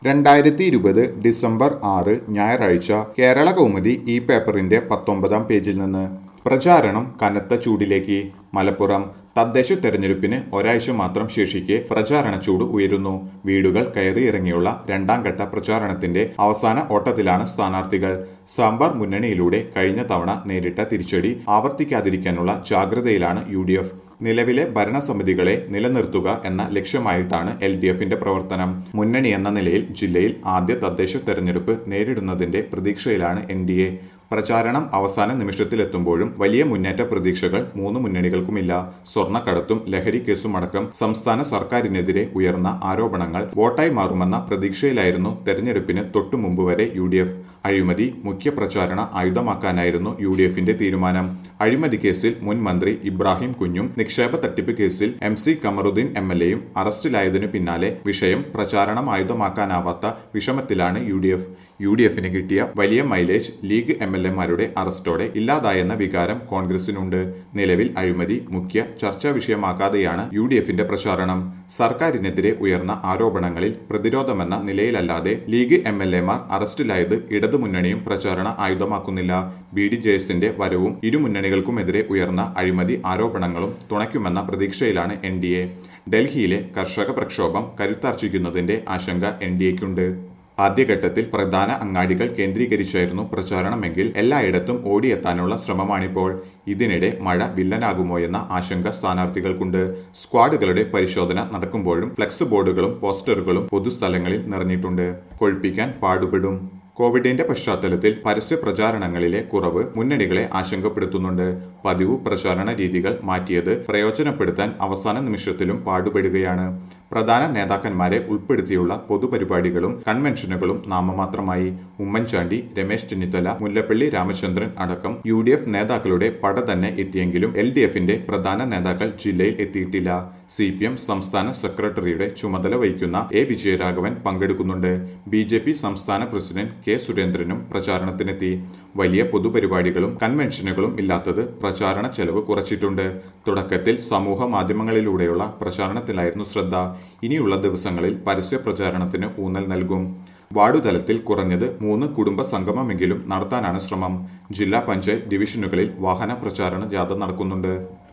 രണ്ടായിരത്തി ഇരുപത് ഡിസംബർ ആറ് ഞായറാഴ്ച കേരള കൗമുദി ഈ പേപ്പറിന്റെ പത്തൊമ്പതാം പേജിൽ നിന്ന് പ്രചാരണം കനത്ത ചൂടിലേക്ക് മലപ്പുറം തദ്ദേശ തെരഞ്ഞെടുപ്പിന് ഒരാഴ്ച മാത്രം ശേഷിക്കെ പ്രചാരണ ചൂട് ഉയരുന്നു വീടുകൾ കയറിയിറങ്ങിയുള്ള രണ്ടാം ഘട്ട പ്രചാരണത്തിന്റെ അവസാന ഓട്ടത്തിലാണ് സ്ഥാനാർത്ഥികൾ സാമ്പാർ മുന്നണിയിലൂടെ കഴിഞ്ഞ തവണ നേരിട്ട തിരിച്ചടി ആവർത്തിക്കാതിരിക്കാനുള്ള ജാഗ്രതയിലാണ് യു ഡി എഫ് നിലവിലെ ഭരണസമിതികളെ നിലനിർത്തുക എന്ന ലക്ഷ്യമായിട്ടാണ് എൽ ഡി എഫിന്റെ പ്രവർത്തനം മുന്നണി എന്ന നിലയിൽ ജില്ലയിൽ ആദ്യ തദ്ദേശ തെരഞ്ഞെടുപ്പ് നേരിടുന്നതിന്റെ പ്രതീക്ഷയിലാണ് എൻ ഡി എ പ്രചാരണം അവസാന നിമിഷത്തിലെത്തുമ്പോഴും വലിയ മുന്നേറ്റ പ്രതീക്ഷകൾ മൂന്ന് മുന്നണികൾക്കുമില്ല സ്വർണ്ണക്കടത്തും ലഹരി കേസും അടക്കം സംസ്ഥാന സർക്കാരിനെതിരെ ഉയർന്ന ആരോപണങ്ങൾ വോട്ടായി മാറുമെന്ന പ്രതീക്ഷയിലായിരുന്നു തെരഞ്ഞെടുപ്പിന് തൊട്ടു മുമ്പ് വരെ യു ഡി എഫ് അഴിമതി മുഖ്യ പ്രചാരണ ആയുധമാക്കാനായിരുന്നു യു ഡി എഫിന്റെ തീരുമാനം അഴിമതി കേസിൽ മുൻ മന്ത്രി ഇബ്രാഹിം കുഞ്ഞും നിക്ഷേപ തട്ടിപ്പ് കേസിൽ M C Kamaruddin M L എയും അറസ്റ്റിലായതിനു പിന്നാലെ വിഷയം പ്രചാരണം ആയുധമാക്കാനാവാത്ത വിഷമത്തിലാണ് U D F U D എഫിന് കിട്ടിയ വലിയ മൈലേജ് ലീഗ് എം എൽ എമാരുടെ അറസ്റ്റോടെ ഇല്ലാതായെന്ന വികാരം കോൺഗ്രസിനുണ്ട് നിലവിൽ അഴിമതി മുഖ്യ ചർച്ചാ വിഷയമാക്കാതെയാണ് യു ഡി എഫിന്റെ പ്രചാരണം സർക്കാരിനെതിരെ ഉയർന്ന ആരോപണങ്ങളിൽ പ്രതിരോധമെന്ന നിലയിലല്ലാതെ ലീഗ് എം എൽ എമാർ അറസ്റ്റിലായത് ഇടതുമുന്നണിയും പ്രചാരണ ആയുധമാക്കുന്നില്ല ബി ഡി ജെ എസിന്റെ വരവും ഇരു മുന്നണികൾക്കുമെതിരെ ഉയർന്ന അഴിമതി ആരോപണങ്ങളും തുണയ്ക്കുമെന്ന പ്രതീക്ഷയിലാണ് എൻ ഡി എ ഡൽഹിയിലെ കർഷക പ്രക്ഷോഭം കരുത്താർജിക്കുന്നതിന്റെ ആശങ്ക എൻ ഡി എക്കുണ്ട് ആദ്യഘട്ടത്തിൽ പ്രധാന അങ്ങാടികൾ കേന്ദ്രീകരിച്ചായിരുന്നു പ്രചാരണമെങ്കിൽ എല്ലായിടത്തും ഓടിയെത്താനുള്ള ശ്രമമാണിപ്പോൾ ഇതിനിടെ മഴ വില്ലനാകുമോ എന്ന ആശങ്ക സ്ഥാനാർത്ഥികൾക്കുണ്ട് സ്ക്വാഡുകളുടെ പരിശോധന നടക്കുമ്പോഴും ഫ്ലെക്സ് ബോർഡുകളും പോസ്റ്ററുകളും പൊതുസ്ഥലങ്ങളിൽ നിറഞ്ഞിട്ടുണ്ട് കൊഴിപ്പിക്കാൻ പാടുപെടും കോവിഡിന്റെ പശ്ചാത്തലത്തിൽ പരസ്യ പ്രചാരണങ്ങളിലെ കുറവ് മുന്നണികളെ ആശങ്കപ്പെടുത്തുന്നുണ്ട് പതിവ് പ്രചാരണ രീതികൾ മാറ്റിയത് പ്രയോജനപ്പെടുത്താൻ അവസാന നിമിഷത്തിലും പാടുപെടുകയാണ് പ്രധാന നേതാക്കന്മാരെ ഉൾപ്പെടുത്തിയുള്ള പൊതുപരിപാടികളും കൺവെൻഷനുകളും നാമമാത്രമായി ഉമ്മൻചാണ്ടി രമേശ് ചെന്നിത്തല മുല്ലപ്പള്ളി രാമചന്ദ്രൻ അടക്കം യു ഡി എഫ് നേതാക്കളുടെ പട തന്നെ എത്തിയെങ്കിലും എൽ ഡി എഫിന്റെ പ്രധാന നേതാക്കൾ ജില്ലയിൽ എത്തിയിട്ടില്ല സി പി എം സംസ്ഥാന സെക്രട്ടറിയുടെ ചുമതല വഹിക്കുന്ന എ വിജയരാഘവൻ പങ്കെടുക്കുന്നുണ്ട് ബി ജെ പി സംസ്ഥാന പ്രസിഡന്റ് കെ സുരേന്ദ്രനും പ്രചാരണത്തിനെത്തി വലിയ പൊതുപരിപാടികളും കൺവെൻഷനുകളും ഇല്ലാത്തത് പ്രചാരണ ചെലവ് കുറച്ചിട്ടുണ്ട് തുടക്കത്തിൽ സമൂഹ മാധ്യമങ്ങളിലൂടെയുള്ള പ്രചാരണത്തിലായിരുന്നു ശ്രദ്ധ ഇനിയുള്ള ദിവസങ്ങളിൽ പരസ്യ പ്രചാരണത്തിന് ഊന്നൽ നൽകും വാർഡുതലത്തിൽ കുറഞ്ഞത് മൂന്ന് കുടുംബ സംഗമമെങ്കിലും നടത്താനാണ് ശ്രമം ജില്ലാ പഞ്ചായത്ത് ഡിവിഷനുകളിൽ വാഹന പ്രചാരണ ജാഥ നടക്കുന്നുണ്ട്